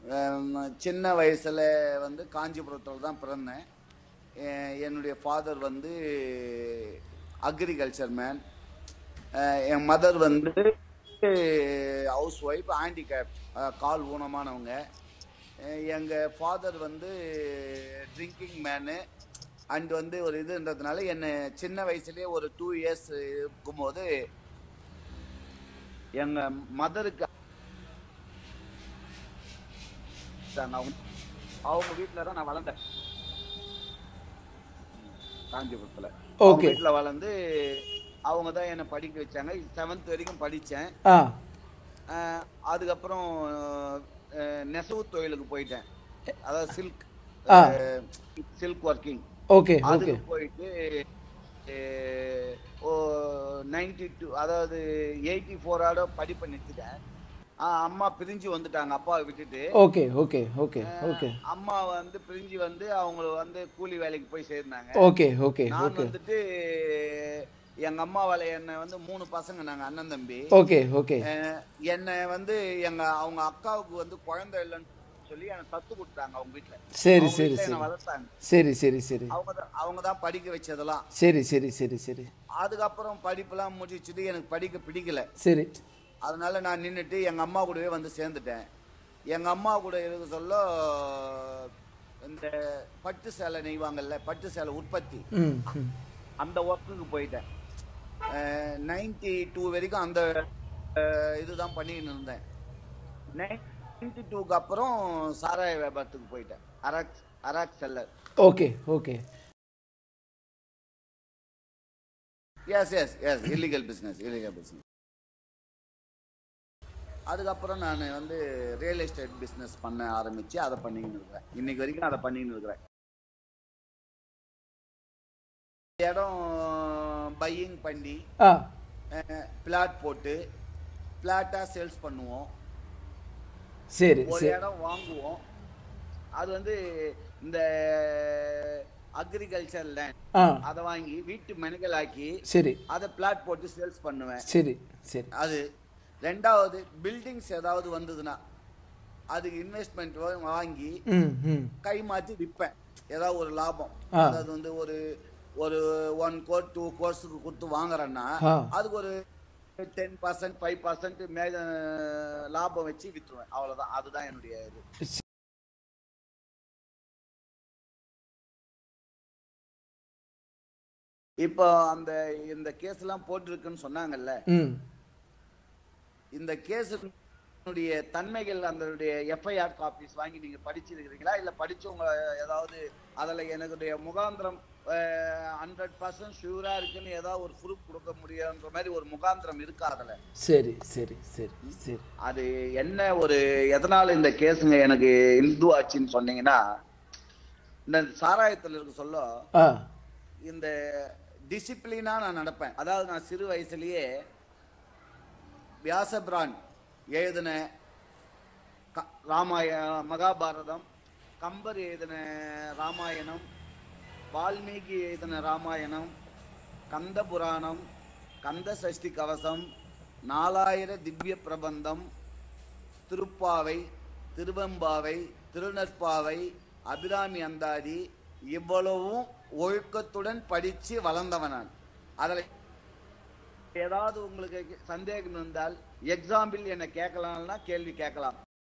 அஹ் சின்ன வயசில் வந்து காஞ்சிபுரத்தில் தான் பிறந்தேன் எ- என்னுடைய ஃபாதர் வந்து அக்ரிகல்ச்சர் மேன் என் மதர் வந்து ஹவுஸ் ஒய்ஃப் ஹேண்டிகேப் கால் ஊனமானவங்க எங்கள் ஃபாதர் வந்து ட்ரிங்கிங் மேனு அண்ட் வந்து ஒரு இதுன்றதுனால என்னை சின்ன வயசுலேயே ஒரு டூ இயர்ஸ் இருக்கும்போது எங்கள் மதருக்கு அவங்க அவங்க வீட்டில் தான் நான் வளர்ந்தேன் காஞ்சிபுரத்தில் அவங்க Okay. வீட்டில் வளர்ந்து அவங்க தான் என்னை படிக்க வச்சாங்க செவன்த் வரைக்கும் படித்தேன் ஆ அதுக்கப்புறம் அஹ், நெசவு தொழிலுக்கு போயிட்டேன் அதாவது சில்க் ஆ. சில்க் ஒர்க்கிங் ஓகே ஓகே அதுக்கு போயிட்டு அஹ், ஓ நைன்டி டூ அதாவது எயிட்டி ஃபோரோட படிப்பை நிறுத்திட்டேன் ஆ, அம்மா பிரிஞ்சு வந்துட்டாங்க அப்பாவை விட்டுட்டு ஓகே ஓகே ஓகே ஓகே அம்மா வந்து பிரிஞ்சு வந்து அவங்க வந்து கூலி வேலைக்கு போய் சேர்ந்தாங்க ஓகே ஓகே நான் ஓகே வந்துட்டு எங்க அம்மா வேலை என்ன வந்து மூணு பசங்க நாங்க அண்ணன் தம்பி ஓகே ஓகே அஹ் என்னை வந்து எங்க அவங்க அக்காவுக்கு வந்து குழந்தை இல்லைன்னு சொல்லி எனக்கு தத்து கொடுத்தாங்க அவங்க வீட்டுல சரி அவங்க சரி வீட்டுல சரி என்னை வளர்த்தாங்க சரி சரி சரி அவங்க தான் அவங்க தான் படிக்க வச்சதெல்லாம் சரி சரி சரி சரி அதுக்கப்புறம் படிப்பெல்லாம் முடிச்சுட்டு எனக்கு படிக்க பிடிக்கல சரி அதனால நான் நின்றுட்டு எங்க அம்மா கூடவே வந்து சேர்ந்துட்டேன் எங்க அம்மா கூட இருக்க சொல்ல இந்த பட்டு சேலை நெய்வாங்கல்ல பட்டு சேலை உற்பத்தி ம் ம் அந்த ஒர்க்குக்கு போயிட்டேன் நைன்டி டூ வரைக்கும் அந்த அஹ், இதுதான் பண்ணிக்கிட்டு இருந்தேன் நைன்டி டூக்கு அப்புறம் சாராய வியாபாரத்துக்கு போயிட்டேன் arrack arrack seller okay okay yes yes yes illegal business illegal business அதுக்கப்புறம் நான் வந்து ரியல் எஸ்டேட் பிஸ்னஸ் பண்ண ஆரம்பித்து அதை பண்ணிக்கின்னு இருக்கிறேன் இன்னைக்கு வரைக்கும் அதை பண்ணிக்கின்னு இருக்கிறேன் இடம் பையிங் பண்ணி ஆ பிளாட் போட்டு பிளாட்டாக சேல்ஸ் பண்ணுவோம் சரி ஒரு சரி இடம் வாங்குவோம் அது வந்து இந்த அக்ரிகல்ச்சர் லேண்ட் ஆ அதை வாங்கி வீட்டு மெனுகள் ஆக்கி சரி அதை பிளாட் போட்டு சேல்ஸ் பண்ணுவேன் சரி சரி அது ரெண்டாவது பில்டிங்ஸ் ஏதாவது வந்ததுன்னா அதுக்கு இன்வெஸ்ட்மெண்ட் வாங்கி ம் ம் கை மாற்றி விற்பேன் ஏதாவது ஒரு லாபம் ஆ. அதாவது வந்து ஒரு ஒரு ஒன் கோர் டூ கோர்ஸுக்கு கொடுத்து வாங்குறேன்னா ஆ. அதுக்கு ஒரு டென் பர்சன்ட் ஃபைவ் பர்சன்ட் மேல லாபம் வச்சு விற்றுருவேன் அவ்வளவுதான் அதுதான் என்னுடைய இது இப்போ அந்த இந்த கேஸ் எல்லாம் போட்டிருக்குன்னு சொன்னாங்கல்ல ம் இந்த கேஸுடைய தன்மைகள் அதனுடைய எஃப்ஐஆர் காப்பீஸ் வாங்கி நீங்க படிச்சிருக்கிறீங்களா இல்ல படிச்சவங்க ஏதாவது அதுல எனக்குடைய முகாந்திரம் ஹண்ட்ரட் பர்சன்ட் ஷூரா இருக்குன்னு ஏதாவது ஒரு ப்ரூஃப் கொடுக்க முடியுன்ற மாதிரி ஒரு முகாந்திரம் இருக்கா அதுல சரி சரி சரி சரி அது என்ன ஒரு எதனால இந்த கேஸுங்க எனக்கு இந்து ஆச்சுன்னு சொன்னீங்கன்னா இந்த சாராயத்தில் இருக்க சொல்ல ஆ இந்த டிசிப்ளினா நான் நடப்பேன் அதாவது நான் சிறு வயசுலயே வியாசபிரான் எழுதின க- ராமாய மகாபாரதம் கம்பர் எழுதின ராமாயணம் வால்மீகி எழுதின ராமாயணம் கந்த புராணம் கந்த சஷ்டி கவசம் நாலாயிர திவ்ய பிரபந்தம் திருப்பாவை திருவெம்பாவை திருநற்பாவை அபிராமி அந்தாதி இவ்வளவும் ஒழுக்கத்துடன் படிச்சு வளர்ந்தவன் நான் அதில் ஏதாவது உங்களுக்கு சந்தேகம் இருந்தால் எக்ஸாம்பிள் என்ன கேட்கலாம்னா கேள்வி கேட்கலாம்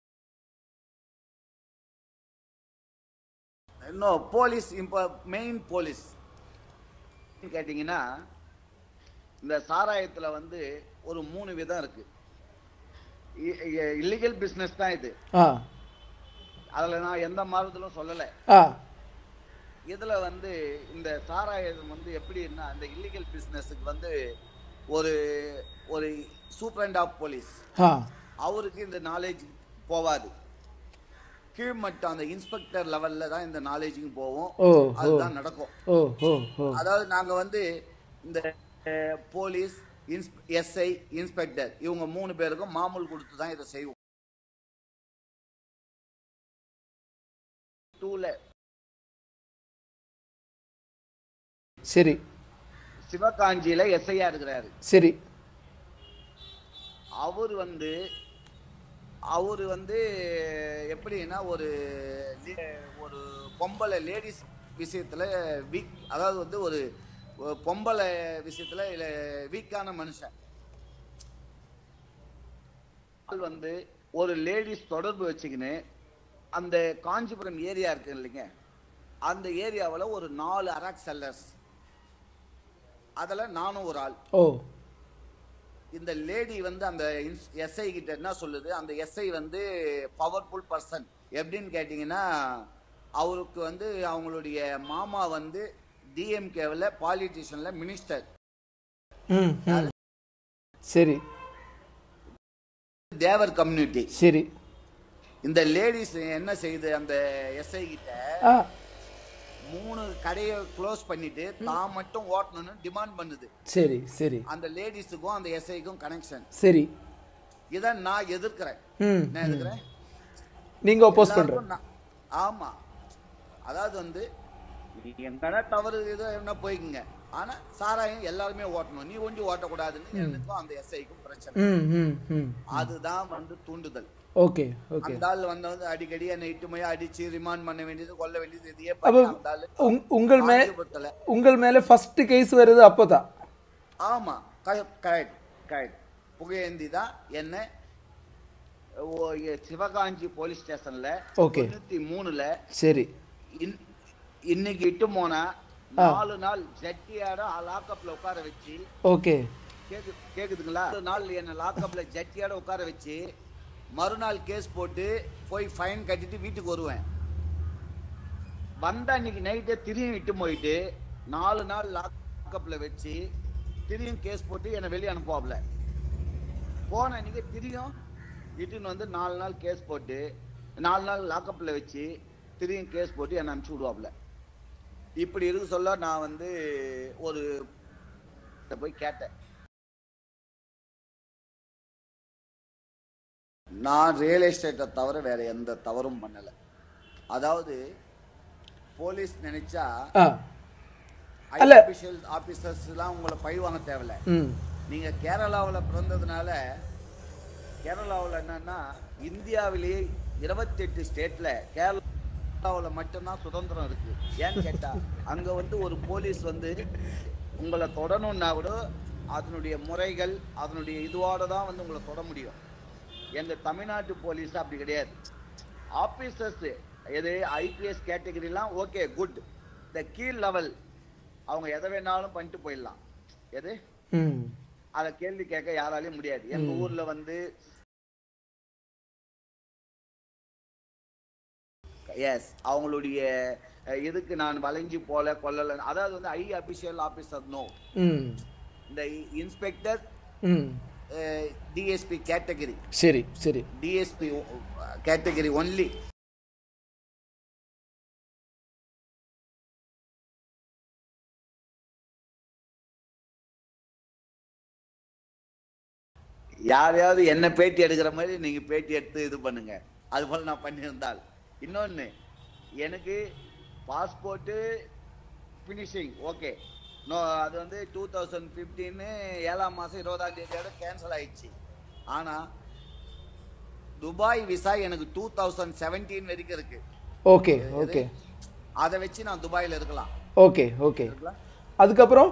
இன்னும் போலீஸ் இப்போ மெயின் போலீஸ் கேட்டிங்கன்னா இந்த சாராயத்துல வந்து ஒரு மூணு விதம் இருக்கு இல்லீகல் பிஸ்னஸ் தான் இது ஆ அதுல நான் எந்த மாதத்திலும் சொல்லலை ஆ இதுல வந்து இந்த சாராயம் வந்து எப்படின்னா இந்த இல்லீகல் பிஸ்னஸுக்கு வந்து ஒரு ஒரு சூப்பரண்ட் ஆஃப் போலீஸ் ஆ அவருக்கு இந்த நாலேஜ் போவாது கீழ்மட்டம் அந்த இன்ஸ்பெக்டர் லெவல்ல தான் இந்த நாலேஜுக்கும் போவோம் ஓ ஓ அதுதான் நடக்கும் ஓ ஓ ஓ அதாவது நாங்க வந்து இந்த அஹ், போலீஸ் எஸ்ஐ இன்ஸ்பெக்டர் இவங்க மூணு பேருக்கும் மாமூல் கொடுத்து தான் இதை செய்வோம் டூல சரி சிவகாஞ்சியில எஸ்ஐயா இருக்கிறாரு சரி அவர் வந்து அவர் வந்து எப்படின்னா ஒரு லே- ஒரு பொம்பளை லேடிஸ் விஷயத்துல வீக் அதாவது வந்து ஒரு ஒரு பொம்பளை விஷயத்துல வீக்கான மனுஷன் ஆள் வந்து ஒரு லேடிஸ் தொடர்பு வச்சுக்கின்னு அந்த காஞ்சிபுரம் ஏரியா இருக்கு இல்லைங்க அந்த ஏரியாவில் ஒரு நாலு அராக் செல்லர்ஸ் அதில் நானும் ஒரு ஆள் ஓ இந்த லேடி வந்து அந்த எஸ்ஐ கிட்ட என்ன சொல்லுது அந்த எஸ்ஐ வந்து பவர்ஃபுல் பர்சன் எப்படின்னு கேட்டிங்கன்னா அவருக்கு வந்து அவங்களுடைய மாமா வந்து டிஎம்கேவில் பாலிட்டிஷியனில் மினிஸ்டர் ம் ம் சரி தேவர் கம்யூனிட்டி சரி இந்த லேடிஸ் என்ன செய்யுது அந்த எஸ்ஐ கிட்ட ஆ மூணு கடையை க்ளோஸ் பண்ணிட்டு தான் மட்டும் ஓட்டணும்னு டிமாண்ட் பண்ணுது சரி சரி அந்த லேடிஸுக்கும் அந்த எஸ்ஐக்கும் கனெக்ஷன் சரி இதை நான் எதிர்க்கிறேன் ம் என்ன எதிர்க்கிறேன் நீங்கள் ஒப்போஸ் பண்ணுற எல்லாருக்கும் நான்- ஆமா அதாவது வந்து எங்கன்னா தவறு ஏதோ என்ன போய்க்குங்க ஆனா சாராயம் எல்லாருமே ஓட்டணும் நீ ஒண்டி ஓட்டக்கூடாதுன்னு எனக்கும் அந்த எஸ்ஐக்கும் பிரச்சனை ம் ம் ம் அதுதான் வந்து தூண்டுதல் ஓகே ஓகே அந்த ஆள் வந்து வந்து அடிக்கடி என்னை இட்டுமையா அடிச்சு ரிமாண்ட் பண்ண வேண்டியது கொல்ல வேண்டியது இதையே அப்போ பண்ணி அந்த ஆளு உங் உங்கள் மே காஞ்சிபுரத்துல உங்கள் மேலே ஃபர்ஸ்ட் கேஸ் வருது அப்போ தான் ஆமா கரெக்ட் கரெக்ட் புகையேந்தி தான் என்ன ஓ, இ- சிவகாஞ்சி போலீஸ் ஸ்டேஷன்ல Okay. தொண்ணூத்தி மூணுல சரி இன்- இன்னைக்கு இட்டு போனா நாலு நாள் ஜட்டியாட லாக்கப்ல உட்கார வச்சு ஓகே கேக்கு கேக்குதுங்களா நாலு நாள் என்ன லாக்கப்ல ஜட்டியாட உட்கார வச்சு மறுநாள் கேஸ் போட்டு போய் ஃபைன் கட்டிட்டு வீட்டுக்கு வருவேன் வந்த அன்னைக்கு நைட்டே திரும்பியும் இட்டு போயிட்டு நாலு நாள் லாக்கப்ல வச்சு திரும்பியும் கேஸ் போட்டு என்னை வெளியே அனுப்புவாப்ல போன அன்னைக்கு திரும்பியும் இட்டுன்னு வந்து நாலு நாள் கேஸ் போட்டு நாலு நாள் லாக்கப்ல வச்சு திரும்பியும் கேஸ் போட்டு என்னை அனுப்பிச்சு விடுவாப்ல இப்படி இருக்கு சொல்ல நான் வந்து ஒரு போய் கேட்டேன் நான் ரியல் எஸ்டேட்டை தவிர வேற எந்த தவறும் பண்ணல அதாவது போலீஸ் நினைச்சா ஆ அல்ல. அபிஷியல் ஆபீசர்ஸ் எல்லாம் உங்களை பழி வாங்க தேவையில்ல ம் நீங்க கேரளாவுல பிறந்ததுனால கேரளாவுல என்னன்னா இந்தியாவிலேயே இருபத்தெட்டு ஸ்டேட்ல கேரளாவுல மட்டும்தான் சுதந்திரம் இருக்கு ஏன்னு கேட்டா அங்க வந்து ஒரு போலீஸ் வந்து உங்களை தொடணும்னா கூட அதனுடைய முறைகள் அதனுடைய இதுவோட தான் வந்து உங்களை தொட முடியும் எங்க தமிழ்நாட்டு போலீஸ் அப்படி கிடையாது ஆபீசர்ஸ் எது ஐபிஎஸ் கேட்டகரிலாம் ஓகே குட் இந்த கீழ் லெவல் அவங்க எதை வேணாலும் பண்ணிட்டு போயிடலாம் எது ம் அத கேள்வி கேட்க யாராலையும் முடியாது எங்க ஊர்ல வந்து எஸ் அவங்களுடைய அஹ், இதுக்கு நான் வளைஞ்சு போல கொல்லல அதாவது வந்து ஐ அபிஷியல் ஆபீசர் நோ ம் இந்த இன்ஸ்பெக்டர் ம் டிஎஸ்பி கேட்டகரி சரி சரி டிஎஸ்பி கேட்டகரி ஒன்லி யாரையாவது என்ன பேட்டி எடுக்கிற மாதிரி நீங்க பேட்டி எடுத்து இது பண்ணுங்க அது போல நான் பண்ணியிருந்தால் இன்னொன்னு எனக்கு பாஸ்போர்ட்டு ஃபினிஷிங் ஓகே நோ அது வந்து டூ தௌசண்ட் ஃபிஃப்டீன்னு ஏழாம் மாதம் இருபதாம் தேதியோட கேன்சல் ஆயிடுச்சு ஆனால் துபாய் விசா எனக்கு டூ தௌசண்ட் செவன்டீன் வரைக்கும் இருக்கு ஓகே ஓகே அதை வச்சு நான் துபாயில் இருக்கலாம் ஓகே ஓகே இருக்கலாம் அதுக்கப்புறம்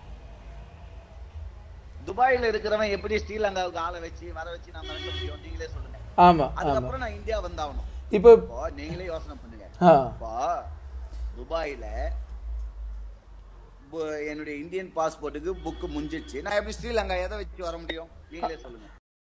துபாயில் இருக்கிறவன் எப்படி ஸ்ரீலங்காவுக்கு ஆளை வச்சு வர வச்சு நான் மிரட்ட முடியும் நீங்களே சொல்லுங்க ஆமாம் ஆமாம் அதுக்கப்புறம் நான் இந்தியா வந்தாகணும் இப்போ இப்போ நீங்களே யோசனை பண்ணுங்க ஆ இப்போ துபாயில பு- என்னுடைய இந்தியன் பாஸ்போர்ட்டுக்கு புக்கு முடிஞ்சிச்சு நான் எப்படி ஸ்ரீலங்கா எதை வச்சு வர முடியும் நீங்களே சொல்லுங்க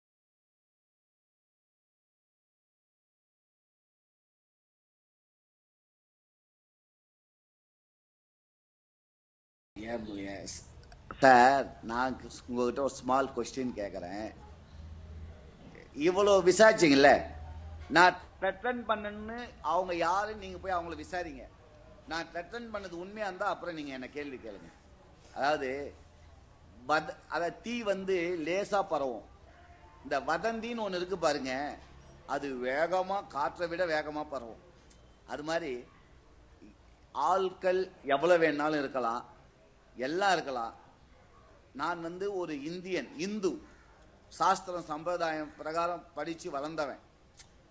சார் நான் உங்ககிட்ட ஒரு ஸ்மால் கொஸ்டின் கேட்குறேன் இவ்வளோ விசாரிச்சிங்கல்ல நான் த்ரெட்டன் பண்ணணுன்னு அவங்க யாருன்னு நீங்கள் போய் அவங்கள விசாரிங்க நான் த்ரெட்டன் பண்ணது உண்மையாக இருந்தால் அப்புறம் நீங்கள் என்ன கேள்வி கேளுங்க அதாவது வத அத தீ வந்து லேசாக பரவும் இந்த வதந்தின்னு ஒன்று இருக்கு பாருங்க அது வேகமாக காற்றை விட வேகமாக பரவும் அது மாதிரி ஆட்கள் எவ்வளோ வேணாலும் இருக்கலாம் எல்லாம் இருக்கலாம் நான் வந்து ஒரு இந்தியன் இந்து சாஸ்திரம் சம்பிரதாயம் பிரகாரம் படித்து வளர்ந்தவன்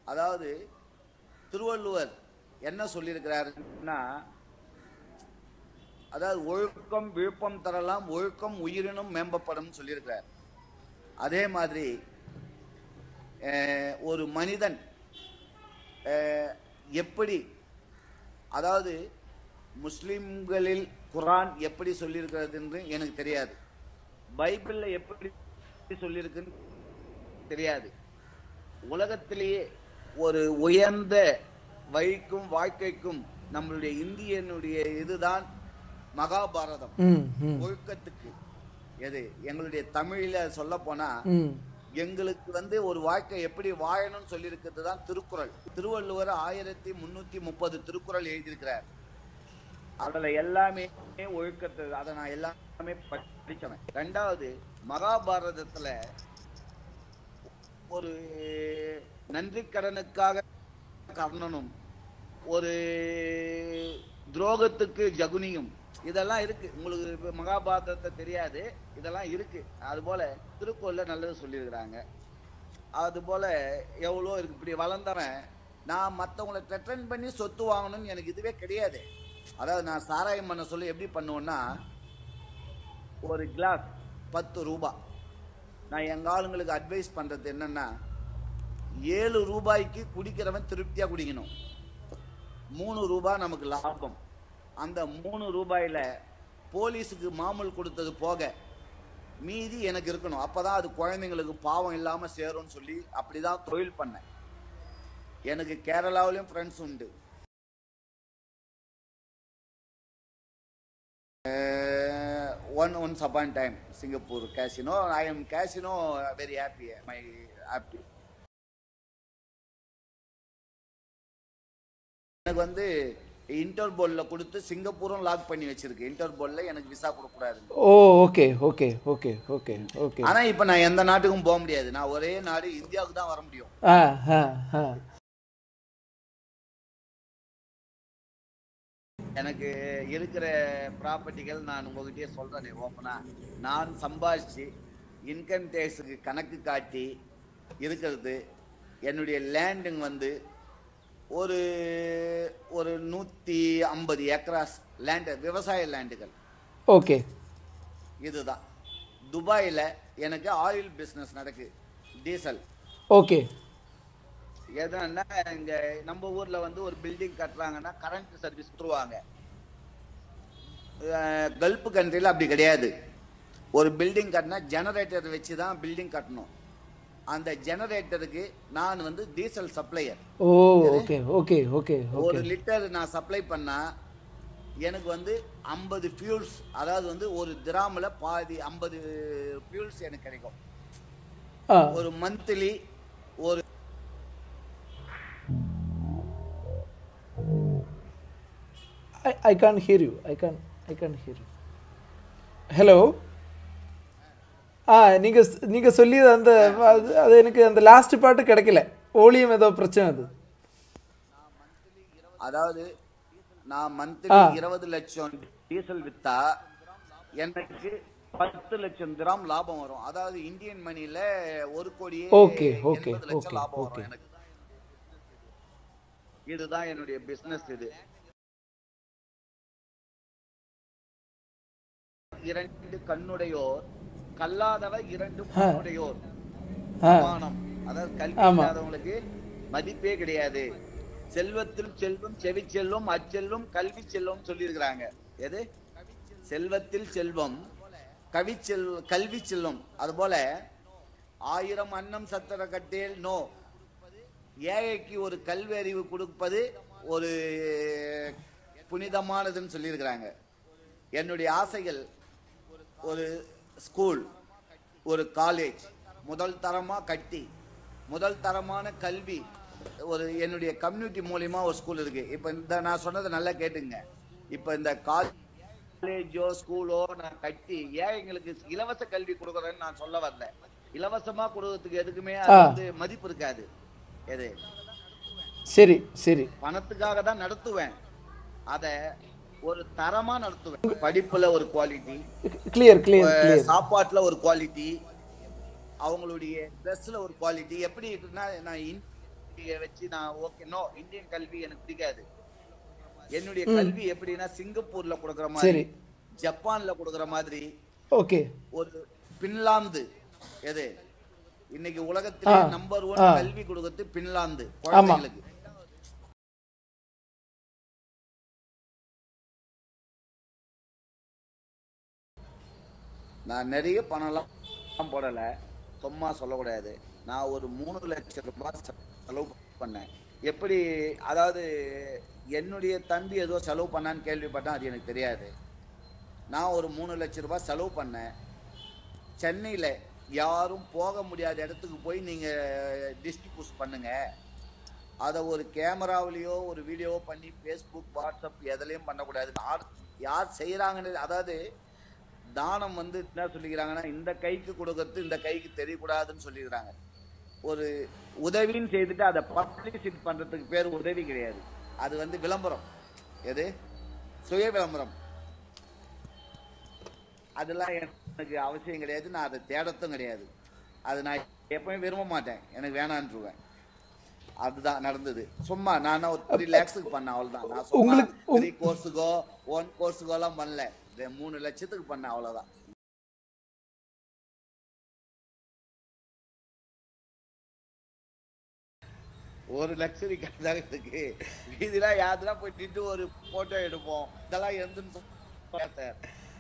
அதாவது திருவள்ளுவர் என்ன சொல்லியிருக்கிறாருன்னா அதாவது ஒழுக்கம் விழுப்பம் தரலாம் ஒழுக்கம் உயிரினும் மேம்பப்படும் சொல்லியிருக்கிறார் அதே மாதிரி அஹ், ஒரு மனிதன் அஹ், எப்படி அதாவது முஸ்லிம்களில் குரான் எப்படி சொல்லியிருக்கிறது என்று எனக்கு தெரியாது பைபிள்ல எப்படி சொல்லியிருக்குன்னு தெரியாது உலகத்திலேயே ஒரு உயர்ந்த வழிக்கும் வாழ்க்கைக்கும் நம்மளுடைய இந்தியனுடைய இதுதான் மகாபாரதம் ம் ம் ஒழுக்கத்துக்கு எது எங்களுடைய தமிழில சொல்ல போனா ம் எங்களுக்கு வந்து ஒரு வாழ்க்கை எப்படி வாழணும்னு சொல்லியிருக்கிறது தான் திருக்குறள் திருவள்ளுவர் ஆயிரத்தி முன்னூத்தி முப்பது திருக்குறள் எழுதியிருக்கிறார் அதுல எல்லாமே ஒழுக்கத்தை அதை நான் எல்லாமே படிச்சவன் ரெண்டாவது மகாபாரதத்துல ஒரு நன்றி கடனுக்காக கர்ணனும் ஒரு துரோகத்துக்கு ஜகுனியும் இதெல்லாம் இருக்கு உங்களுக்கு இப்ப மகாபாரதத்தை தெரியாது இதெல்லாம் இருக்கு அது போல திருக்குறள்ல நல்லது சொல்லியிருக்கிறாங்க அது போல எவ்வளோ இருக்கு இப்படி வளர்ந்தவன் நான் மற்றவங்கள த்ரெட்டன் பண்ணி சொத்து வாங்கணும்னு எனக்கு இதுவே கிடையாது அதாவது நான் சாராயம் பண்ண சொல்லி எப்படி பண்ணுவேன்னா ஒரு கிளாஸ் பத்து ரூபாய் நான் எங்க ஆளுங்களுக்கு அட்வைஸ் பண்றது என்னன்னா ஏழு ரூபாய்க்கு குடிக்கிறவன் திருப்தியா குடிக்கணும் மூணு ரூபாய் நமக்கு லாபம் அந்த மூணு ரூபாயில போலீஸுக்கு மாமூல் கொடுத்தது போக மீதி எனக்கு இருக்கணும் அப்பதான் அது குழந்தைங்களுக்கு பாவம் இல்லாம சேரும்னு சொல்லி அப்படிதான் தொழில் பண்ணேன் எனக்கு கேரளாவிலயும் ஃப்ரெண்ட்ஸ் உண்டு ஒன் ஒன்ஸ் அப்பான் time Singapore casino I am casino very happy my happy எனக்கு வந்து இன்டர்போல்ல கொடுத்து சிங்கப்பூரும் லாக் பண்ணி வச்சிருக்கு இன்டர்போல்ல எனக்கு விசா கொடுக்கூடாது oh okay okay okay okay okay ஆனா இப்ப நான் எந்த நாட்டுக்கும் போக முடியாது நான் ஒரே நாடு இந்தியாவுக்கு தான் வர முடியும் ஆ ஆ ஆ எனக்கு இருக்கிற ப்ராப்பர்ட்டிகள் நான் உங்ககிட்டயே சொல்றேனே ஓப்பனா நான் சம்பாதிச்சு இன்கம் டேக்ஸுக்கு கணக்கு காட்டி இருக்கிறது என்னுடைய லேண்டுங்க வந்து ஒரு ஒரு நூற்றி ஐம்பது ஏக்கராஸ் லேண்டு விவசாய லேண்டுகள் ஓகே இதுதான் துபாயில் எனக்கு ஆயில் பிஸ்னஸ் நடக்கு டீசல் ஓகே எதுனா இங்க நம்ம ஊர்ல வந்து ஒரு பில்டிங் கட்டுறாங்கன்னா கரண்ட் சர்வீஸ் கொடுத்துருவாங்க அஹ் கல்ஃப் கண்ட்ரில அப்படி கிடையாது ஒரு பில்டிங் கட்டினா ஜெனரேட்டர் வச்சு தான் பில்டிங் கட்டணும் அந்த ஜெனரேட்டருக்கு நான் வந்து diesel supplier oh okay okay okay ஒரு ஓகே லிட்டர் நான் சப்ளை பண்ணா எனக்கு வந்து ஐம்பது ஃபியூல்ஸ் அதாவது வந்து ஒரு கிராமில் பாதி ஐம்பது ஃபியூல்ஸ் எனக்கு கிடைக்கும் ஆ ஒரு மந்த்லி ஒரு I, I can't hear you. I can't I can't hear you. Hello ஆ நீங்கள் நீங்கள் சொல்லியது அந்த அது அது எனக்கு அந்த லாஸ்ட் பாட்டு கிடைக்கல ஓலியம் ஏதோ பிரச்சனை அது அதாவது நான் ஆ. மந்த்லி இருபது லட்சம் டீசல் வித்தா எனக்கு பத்து லட்சம் கிராம் லாபம் வரும் அதாவது இந்தியன் மணில ஒரு கோடியே Okay, okay, எண்பது லட்சம் okay, லாபம் okay. வரும் எனக்கு இதுதான் என்னுடைய பிசினஸ் இது இரண்டு கண்ணுடையோர் கல்லாதவர் இரண்டு கண்ணுடையோர் ஆ சமானம் அதாவது கல்வி ஆமா. இல்லாதவங்களுக்கு மதிப்பே கிடையாது செல்வத்தில் செல்வம் செவி செல்வம் அச்செல்வம் கல்வி செல்வம் சொல்லியிருக்கிறாங்க எது செல்வத்தில் செல்வம் கவி செல் கல்வி செல்வம் அதுபோல ஆயிரம் அன்னம் சத்திர கட்டேல் நோ ஏழைக்கு ஒரு கல்வி அறிவு கொடுப்பது ஒரு புனிதமானதுன்னு சொல்லியிருக்கிறாங்க என்னுடைய ஆசைகள் ஒரு ஸ்கூல் ஒரு காலேஜ் முதல் தரமா கட்டி முதல் தரமான கல்வி ஒரு என்னுடைய கம்யூனிட்டி மூலியமா ஒரு ஸ்கூல் இருக்கு இப்போ இந்த நான் சொன்னதை நல்லா கேட்டுங்க இப்போ இந்த காலேஜோ ஸ்கூலோ நான் கட்டி ஏழைங்களுக்கு இலவச கல்வி கொடுக்குறேன்னு நான் சொல்ல வரல இலவசமா கொடுக்கறதுக்கு எதுக்குமே அது ஆ. வந்து மதிப்பு இருக்காது எது சரி சரி பணத்துக்காக தான் நடத்துவேன் அத ஒரு தரமா நடத்துவேன் படிப்புல ஒரு குவாலிட்டி கிளியர் கிளியர் கிளியர் சாப்பாட்டுல ஒரு குவாலிட்டி அவங்களுடைய ட்ரெஸ்ல ஒரு குவாலிட்டி எப்படி இருக்குன்னா நான் கல்வியை வச்சு நான் ஓகே நோ இந்தியன் கல்வி எனக்கு பிடிக்காது என்னுடைய கல்வி எப்படின்னா சிங்கப்பூர்ல கொடுக்குற மாதிரி சரி ஜப்பான்ல கொடுக்குற மாதிரி ஓகே ஒரு பின்லாந்து எது இன்னைக்கு உலகத்திலே ஆ, நம்பர் ஆ. ஒன் கல்வி கொடுக்கறது பின்லாந்து குழந்தைங்களுக்கு நான் நிறைய பணம்லாம் போடல சும்மா சொல்லக்கூடாது நான் ஒரு மூணு லட்சம் ரூபாய் செலவு பண்ணேன் எப்படி அதாவது என்னுடைய தம்பி ஏதோ செலவு பண்ணான்னு கேள்விப்பட்டேன் அது எனக்கு தெரியாது நான் ஒரு மூணு லட்சம் ரூபாய் செலவு பண்ணேன் சென்னையில் யாரும் போக முடியாத இடத்துக்கு போய் நீங்கள் டிஸ்ட்ரிபியூட் பண்ணுங்க அதை ஒரு கேமராவிலேயோ ஒரு வீடியோவோ பண்ணி ஃபேஸ்புக் வாட்ஸ்அப் எதுலேயும் பண்ணக்கூடாது யார் யார் செய்கிறாங்கன்னு அதாவது தானம் வந்து என்ன சொல்லிக்கிறாங்கன்னா இந்த கைக்கு கொடுக்கறது இந்த கைக்கு தெரியக்கூடாதுன்னு சொல்லிக்கிறாங்க ஒரு உதவின்னு செய்துட்டு அதை பப்ளிசிட்டி பண்ணுறதுக்கு பேர் உதவி கிடையாது அது வந்து விளம்பரம் எது சுய விளம்பரம் அதெல்லாம் எனக்கு அவசியம் கிடையாது நான் அதை தேடத்தும் கிடையாது அது நான் எப்பவுமே விரும்ப மாட்டேன் எனக்கு வேணான்றுவேன் அதுதான் நடந்தது சும்மா நான் ஒரு த்ரீ லேக்ஸுக்கு பண்ணேன் அவ்வளவுதான் நான் சும்மா உங்களுக்கு- உங்க- த்ரீ கோர்ஸுக்கோ ஒன் கோர்ஸுக்கோ எல்லாம் பண்ணல இது மூணு லட்சத்துக்கு பண்ணேன் அவ்வளவுதான் ஒரு லக்ஸரி தான் இருக்கு இதெல்லாம் யாருலாம் போய் நின்று ஒரு போட்டோ எடுப்போம் இதெல்லாம் எந்துன்னு பார்த்தேன்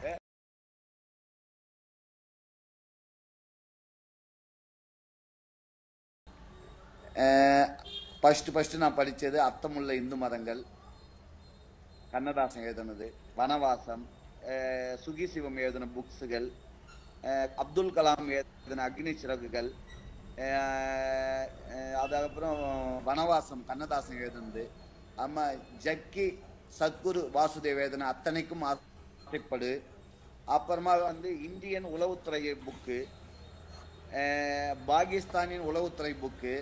ஃபஸ்ட்டு ஃபஸ்ட்டு நான் படித்தது அர்த்தமுள்ள இந்து மதங்கள் கண்ணதாசன் எழுதுனது வனவாசம் அஹ் சுகி சிவம் எழுதின புக்ஸுகள் அப்துல் கலாம் எழுதின அக்னி சிறகுகள் அஹ் அஹ் அதுக்கப்புறம் வனவாசம் கண்ணதாசன் எழுதுனது ஆமா ஜக்கி சத்குரு வாசுதேவ் எழுதின அத்தனைக்கும் ஆசைப்படு அப்புறமா வந்து இந்தியன் உளவுத்துறை புக்கு பாகிஸ்தானின் உளவுத்துறை புக்கு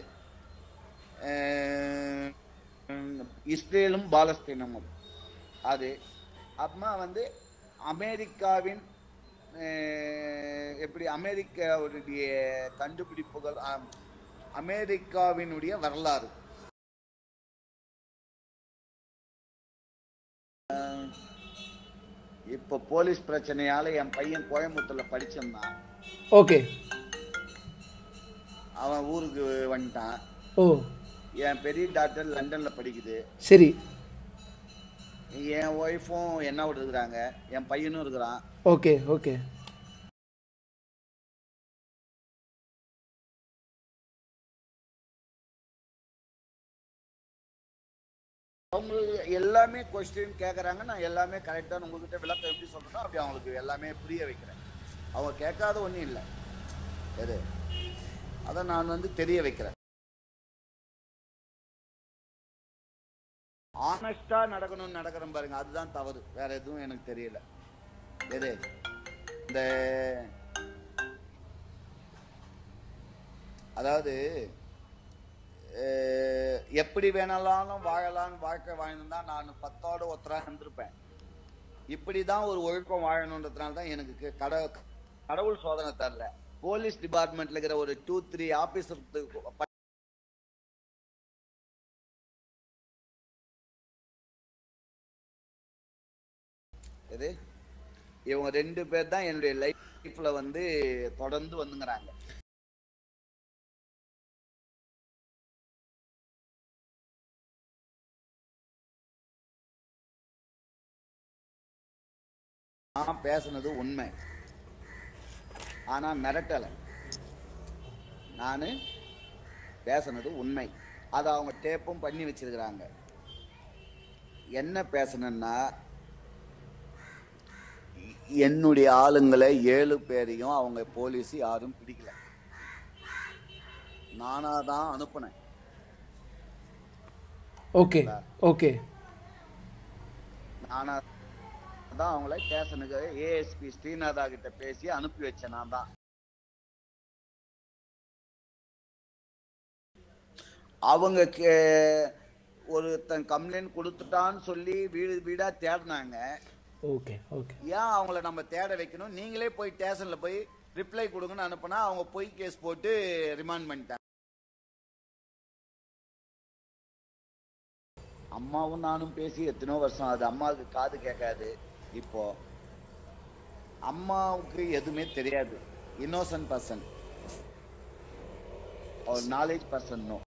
இஸ்ரேலும் பாலஸ்தீனமும் அது அப்புறமா வந்து அமெரிக்காவின் அஹ், எப்படி அமெரிக்காவுடைய கண்டுபிடிப்புகள் ஆம், அமெரிக்காவினுடைய வரலாறு அஹ், இப்போ போலீஸ் பிரச்சனையால என் பையன் கோயம்புத்தூர்ல படிச்சிருந்தான் ஓகே அவன் ஊருக்கு வந்துட்டான் ஓ என் பெரிய டாக்டர் லண்டன்ல படிக்குது சரி என் ஒய்ஃபும் என்ன இருக்கிறாங்க என் பையனும் இருக்கிறான் ஓகே ஓகே அவங்களுக்கு எல்லாமே கொஸ்டின் கேட்குறாங்க நான் எல்லாமே கரெக்டாக உங்ககிட்ட விளக்கம் எப்படி சொல்றேனோ அப்படி அவங்களுக்கு எல்லாமே புரிய வைக்கிறேன் அவங்க கேட்காத ஒன்றும் இல்லை எது அதை நான் வந்து தெரிய வைக்கிறேன் ஆனஸ்டா நடக்கணும்னு நடக்கிறேன் பாருங்க அதுதான் தவறு வேற எதுவும் எனக்கு தெரியல எது இந்த அதாவது அஹ், எப்படி வேணாலும் வாழலாம்னு வாழ்க்கை வாழ்ந்துருந்தா நான் பத்தோட ஒத்தரா இருந்திருப்பேன் இப்படிதான் ஒரு ஒழுக்கம் வாழணுன்றதுனால தான் எனக்கு க- கட கடவுள் சோதனை தரல போலீஸ் டிபார்ட்மெண்ட்ல இருக்கிற ஒரு டூ த்ரீ ஆபீசர் இது இவங்க ரெண்டு பேர் தான் என்னுடைய லைஃப்ல வந்து தொடர்ந்து வந்துங்கிறாங்க நான் பேசுனது உண்மை ஆனா மிரட்டலை நான் பேசுனது உண்மை அதை அவங்க டேப்பும் பண்ணி வச்சிருக்கிறாங்க என்ன பேசணும்னா என்னுடைய ஆளுங்களை ஏழு பேரையும் அவங்க போலீஸ் யாரும் பிடிக்கல நானா தான் அனுப்புனேன் ஓகே ஓகே நானா தான் அவங்கள ஸ்டேஷனுக்கு ஏஎஸ்பி ஸ்ரீநாதா கிட்ட பேசி அனுப்பி வச்சேன் நான் தான் அவங்க கே- ஒருத்தன் கம்ப்ளைண்ட் கொடுத்துட்டான்னு சொல்லி வீடு வீடா தேடினாங்க ஓகே ஓகே ஏன் அவங்கள நம்ம தேட வைக்கணும் நீங்களே போய் ஸ்டேஷன்ல போய் ரிப்ளை கொடுங்கன்னு அனுப்புனா அவங்க போய் கேஸ் போட்டு ரிமாண்ட் பண்ணிட்டாங்க அம்மாவும் நானும் பேசி எத்தனையோ வருஷம் அது அம்மாவுக்கு காது கேட்காது இப்போ அம்மாவுக்கு எதுவுமே தெரியாது இன்னோசன்ட் பர்சன் ஒரு நாலேஜ் பர்சன் நோ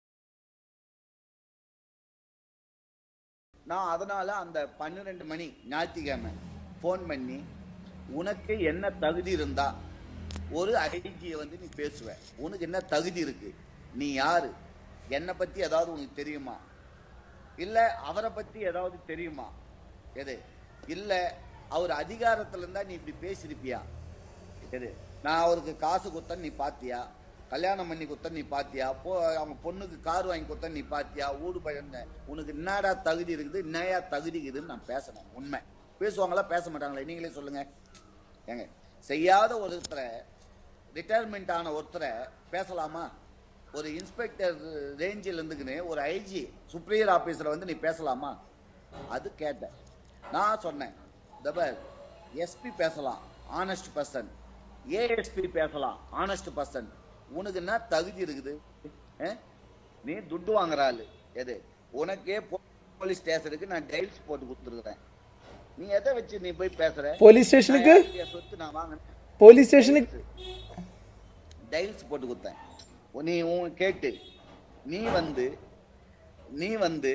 நான் அதனால அந்த பன்னிரெண்டு மணி ஞாயிற்றுக்கிழமை ஃபோன் பண்ணி உனக்கு என்ன தகுதி இருந்தா ஒரு ஐடியை வந்து நீ பேசுவ உனக்கு என்ன தகுதி இருக்கு நீ யாரு என்னை பத்தி ஏதாவது உனக்கு தெரியுமா இல்ல அவரை பத்தி ஏதாவது தெரியுமா எது இல்ல அவர் அதிகாரத்துல இருந்தா நீ இப்படி பேசியிருப்பியா எது நான் அவருக்கு காசு கொடுத்தேன் நீ பாத்தியா கல்யாணம் பண்ணி கொடுத்தேன் நீ பாத்தியா போ அவங்க பொண்ணுக்கு கார் வாங்கி கொடுத்தேன் நீ பாத்தியா ஊடு பயந்த உனக்கு என்னடா தகுதி இருக்குது என்னையா தகுதி இருக்குதுன்னு நான் பேசணும் உண்மை பேசுவாங்களா பேச மாட்டாங்களா நீங்களே சொல்லுங்க ஏங்க செய்யாத ஒருத்தரை ரிட்டையர்மெண்ட் ஆன ஒருத்தரை பேசலாமா ஒரு இன்ஸ்பெக்டர் ரேஞ்சில் இருந்துக்குன்னு ஒரு ஐஜி சுப்ரியர் ஆபீசரை வந்து நீ பேசலாமா அது கேட்டேன் நான் சொன்னேன் தபர் எஸ்பி பேசலாம் ஆனஸ்ட் பர்சன் ஏஎஸ்பி பேசலாம் ஆனஸ்ட் பர்சன் உனக்கு என்ன தகுதி இருக்குது அஹ்? நீ துட்டு வாங்குற ஆளு எது உனக்கே போலீஸ் ஸ்டேஷனுக்கு நான் டைல்ஸ் போட்டு கொடுத்துருக்குறேன் நீ எதை வச்சு நீ போய் பேசுற போலீஸ் ஸ்டேஷனுக்கு நான் யாருடைய சொத்து நான் வாங்கினேன் போலீஸ் ஸ்டேஷனுக்கு டைல்ஸ் போட்டு கொடுத்தேன் உ- நீ உன் கேட்டு நீ வந்து நீ வந்து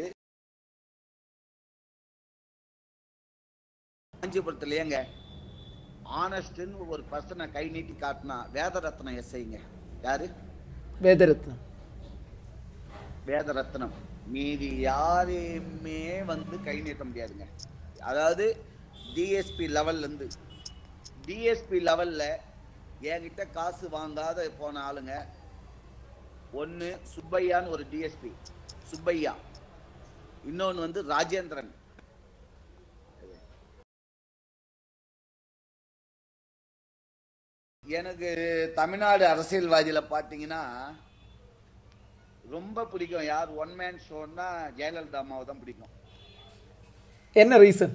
காஞ்சிபுரத்துல ஏங்க ஆனஸ்ட்னு ஒரு பர்சனை கை நீட்டி காட்டினா வேதரத்னம் எஸ்ஐங்க யாரு வேதரத்னம் வேதரத்னம் மீதி யாரையுமே வந்து கை நீட்ட முடியாதுங்க அதாவது டிஎஸ்பி லெவல்ல இருந்து டிஎஸ்பி லெவல்ல என்கிட்ட காசு வாங்காத போன ஆளுங்க ஒன்னு சுப்பையான்னு ஒரு டிஎஸ்பி சுப்பையா இன்னொன்னு வந்து ராஜேந்திரன் எனக்கு தமிழ்நாடு அரசியல்வாதியில பாத்தீங்கன்னா ரொம்ப பிடிக்கும் யார் ஒன் மேன் ஷோன்னா ஜெயலலிதா அம்மாவை தான் பிடிக்கும் என்ன ரீசன்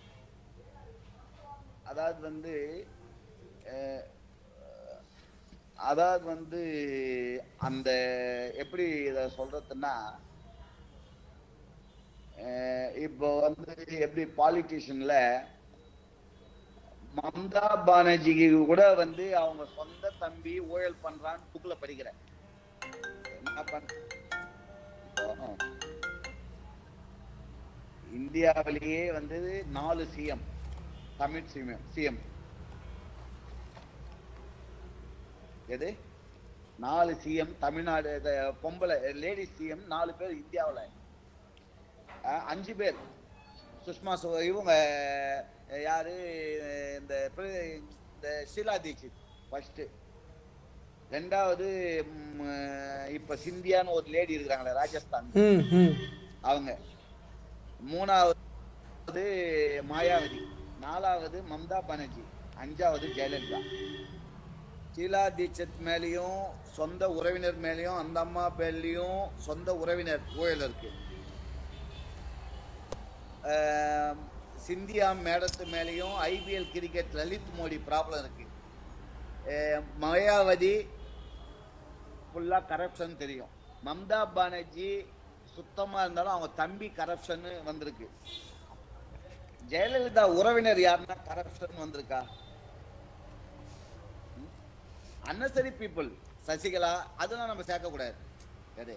அதாவது வந்து அஹ், அதாவது வந்து அந்த எப்படி இத சொல்றதுன்னா அஹ், இப்போ வந்து எப்படி பாலிட்டிஷியன்ல மம்தா பானர்ஜிக்கு கூட வந்து அவங்க சொந்த தம்பி ஊழல் பண்றான்னு புக்ல படிக்கிறேன் என்ன பண் இப்போ இந்தியாவிலேயே வந்து நாலு சிஎம் தமிழ் சிஎம் சிஎம் எது நாலு சிஎம் தமிழ்நாடு இது பொம்பளை லேடிஸ் சிஎம் நாலு பேர் இந்தியாவுல அஹ், அஞ்சு பேர் சுஷ்மா சு இவங்க அஹ், யாரு இந்த பிர- இந்த ஷீலா தீட்சித் ஃபர்ஸ்ட் ரெண்டாவது ம், இப்ப சிந்தியான்னு ஒரு லேடி இருக்கிறாங்களே ராஜஸ்தான் ம் ம் அவங்க மூணாவது மாயாவதி நாலாவது மம்தா பானர்ஜி அஞ்சாவது ஜெயலலிதா ஷீலா தீட்சித் மேலேயும் சொந்த உறவினர் மேலேயும் அந்த அம்மா பேர்லயும் சொந்த உறவினர் ஊழல் இருக்கு ஆம், சிந்தியா மேடத்து மேலேயும் IPL cricket Lalit Modi problem இருக்கு அஹ், மாயாவதி ஃபுல்லா கரப்ஷன் தெரியும் மம்தா பானர்ஜி சுத்தமா இருந்தாலும் அவங்க தம்பி கரப்ஷன் வந்திருக்கு ஜெயலலிதா உறவினர் யாருன்னா கரப்ஷன் வந்திருக்கா அன்னசரி பீப்புள் சசிகலா அதெல்லாம் நம்ம சேர்க்க கூடாது எது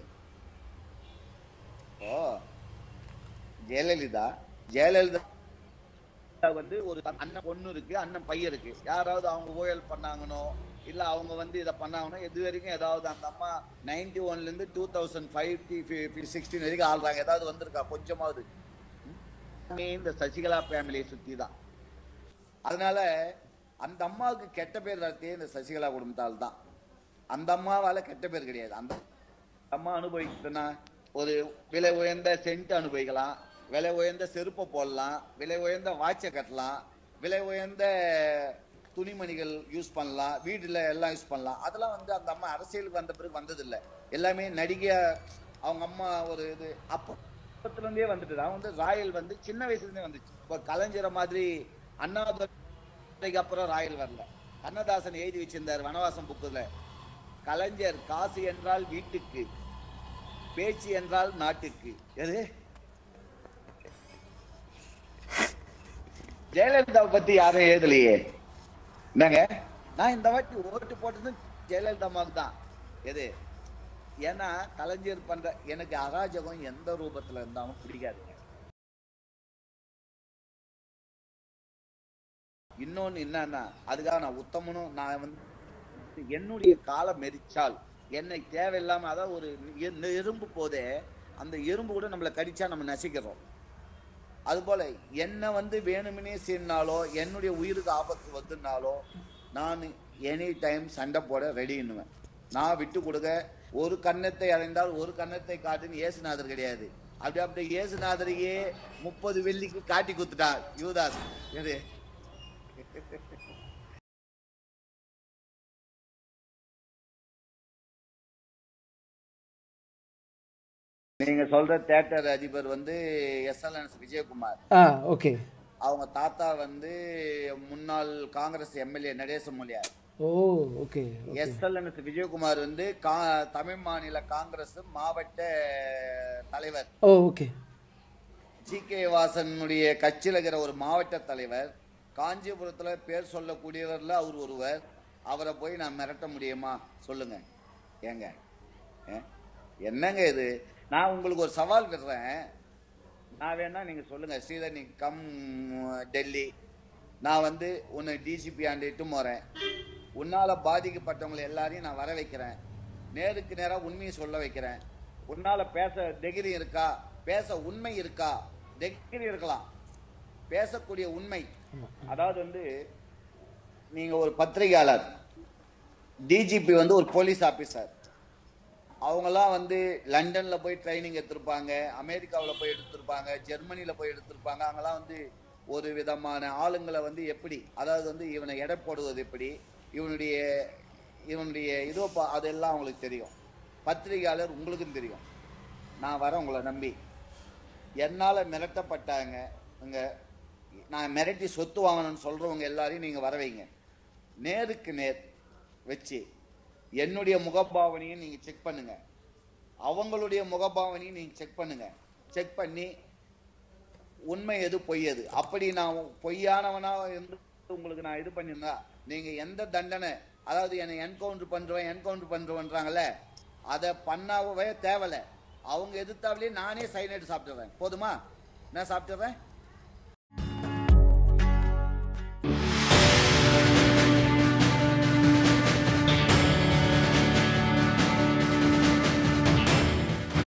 ஓ ஜெயலலிதா ஜெயலலிதா வந்து ஒரு அண்ணன் பொண்ணு இருக்கு அண்ணன் பையன் இருக்கு யாராவது அவங்க ஊழல் பண்ணாங்கனோ இல்ல அவங்க வந்து இதை பண்ணாங்கனோ இது வரைக்கும் ஏதாவது அந்த அம்மா நைன்டி ஒன்ல இருந்து டூ தௌசண்ட் ஃபைவ் சிக்ஸ்டீன் வரைக்கும் ஆள்றாங்க ஏதாவது வந்திருக்கா கொஞ்சமாவது ம்? இந்த சசிகலா ஃபேமிலியை சுத்தி தான் அதனால அந்த அம்மாவுக்கு கெட்ட பேர் வரத்தையே இந்த சசிகலா குடும்பத்தால் தான் அந்த அம்மாவால கெட்ட பேர் கிடையாது அந்த அம்மா அனுபவிக்குதுன்னா ஒரு விலை உயர்ந்த சென்ட் அனுபவிக்கலாம் விலை உயர்ந்த செருப்பை போடலாம் விலை உயர்ந்த வாட்சை கட்டலாம் விலை உயர்ந்த துணிமணிகள் யூஸ் பண்ணலாம் வீடுல எல்லாம் யூஸ் பண்ணலாம் அதெல்லாம் வந்து அந்த அம்மா அரசியலுக்கு வந்த பிறகு வந்ததில்லை எல்லாமே நடிகையா அவங்க அம்மா ஒரு இது அப்போ அப்பத்துல இருந்தே வந்துட்டு அவன் வந்து ராயல் வந்து சின்ன வயசுல இருந்தே வந்துச்சு இப்போ கலைஞரை மாதிரி அண்ணாதுரைக்கு அப்புறம் ராயல் வரல கண்ணதாசன் எழுதி வச்சிருந்தார் வனவாசம் புக்குல கலைஞர் காசு என்றால் வீட்டுக்கு பேச்சு என்றால் நாட்டுக்கு எது ஜெயலலிதாவை பத்தி யாரும் எழுதலையே என்னங்க நான் இந்த வாட்டி ஓட்டு போட்டது ஜெயலலிதா அம்மாவுக்கு தான் எது ஏன்னா கலைஞர் பண்ற எனக்கு அராஜகம் எந்த ரூபத்துல இருந்தாலும் பிடிக்காதுங்க இன்னொன்னு என்னன்னா அதுக்காக நான் உத்தமனும் நான் வந்து என்னுடைய காலம் மெரிச்சால் என்னை தேவையில்லாம அதாவது ஒரு எ- எறும்பு போதே அந்த எறும்பு கூட நம்மளை கடிச்சா நம்ம நசிக்கிறோம் அதுபோல என்னை வந்து வேணுமெனே சீனாலோ என்னுடைய உயிருக்கு ஆபத்து வந்துனாலோ நான் எனி டைம் சண்டை போட ரெடின்னுவேன் நான் விட்டு கொடுக்க ஒரு கன்னத்தை அடைந்தால் ஒரு கன்னத்தை காட்டுன்னு இயேசுநாதர் கிடையாது அப்படி அப்படி இயேசுநாதரையே முப்பது வெள்ளிக்கு காட்டி குத்துட்டார் யூதாஸ் எது நீங்க சொல்ற தேட்டர் அதிபர் வந்து எஸ்எல்என்எஸ் விஜயகுமார் ஆ ஓகே அவங்க தாத்தா வந்து முன்னாள் காங்கிரஸ் எம்எல்ஏ நடேச மொழியார் ஓ ஓகே எஸ்எல்என்எஸ் விஜயகுமார் வந்து கா- தமிழ் மாநில காங்கிரஸ் மாவட்ட தலைவர் ஓ ஓகே ஜி கே வாசனுடைய கட்சியில் இருக்கிற ஒரு மாவட்ட தலைவர் காஞ்சிபுரத்துல பேர் சொல்லக்கூடியவர்ல அவர் ஒருவர் அவரை போய் நான் மிரட்ட முடியுமா சொல்லுங்க ஏங்க ஏ? என்னங்க இது நான் உங்களுக்கு ஒரு சவால் விடுறேன் நான் வேணா நீங்க சொல்லுங்க ஸ்ரீதர் நீ கம் டெல்லி நான் வந்து உன்னை டிசிபி ஆண்டிட்டு போறேன் உன்னால பாதிக்கப்பட்டவங்களை எல்லாரையும் நான் வர வைக்கிறேன் நேருக்கு நேரா உண்மையை சொல்ல வைக்கிறேன் உன்னால பேச தைரியம் இருக்கா பேச உண்மை இருக்கா தைரியம் இருக்கலாம் பேசக்கூடிய உண்மை அதாவது வந்து நீங்க ஒரு பத்திரிகையாளர் டிஜிபி வந்து ஒரு போலீஸ் ஆபீசர் அவங்கெல்லாம் வந்து லண்டன்ல போய் ட்ரைனிங் எடுத்திருப்பாங்க அமெரிக்காவில் போய் எடுத்திருப்பாங்க ஜெர்மனில போய் எடுத்திருப்பாங்க அங்கெல்லாம் வந்து ஒரு விதமான ஆளுங்களை வந்து எப்படி அதாவது வந்து இவனை எடை போடுவது எப்படி இவனுடைய இவனுடைய இதோ பா அதெல்லாம் அவங்களுக்கு தெரியும் பத்திரிகையாளர் உங்களுக்கும் தெரியும் நான் வரேன் உங்களை நம்பி என்னால் மிரட்டப்பட்டாங்க இங்க நான் மிரட்டி சொத்து வாங்கணும்னு சொல்றவங்க எல்லாரையும் நீங்க வர வைங்க நேருக்கு நேர் வச்சு என்னுடைய முகபாவனையும் நீங்க செக் பண்ணுங்க அவங்களுடைய முகபாவனையும் நீங்க செக் பண்ணுங்க செக் பண்ணி உண்மை எது பொய் எது அப்படி நான் பொய்யானவனா இருந்து உங்களுக்கு நான் இது பண்ணியிருந்தா நீங்க எந்த தண்டனை அதாவது என்னை என்கவுண்டர் பண்றவன் என்கவுண்டர் பண்றவன்றாங்கல்ல அதை பண்ணாவே தேவலை அவங்க எதிர்த்தாவிலே நானே சைனைடு சாப்பிட்டுறேன் போதுமா நான் சாப்பிட்டுறேன்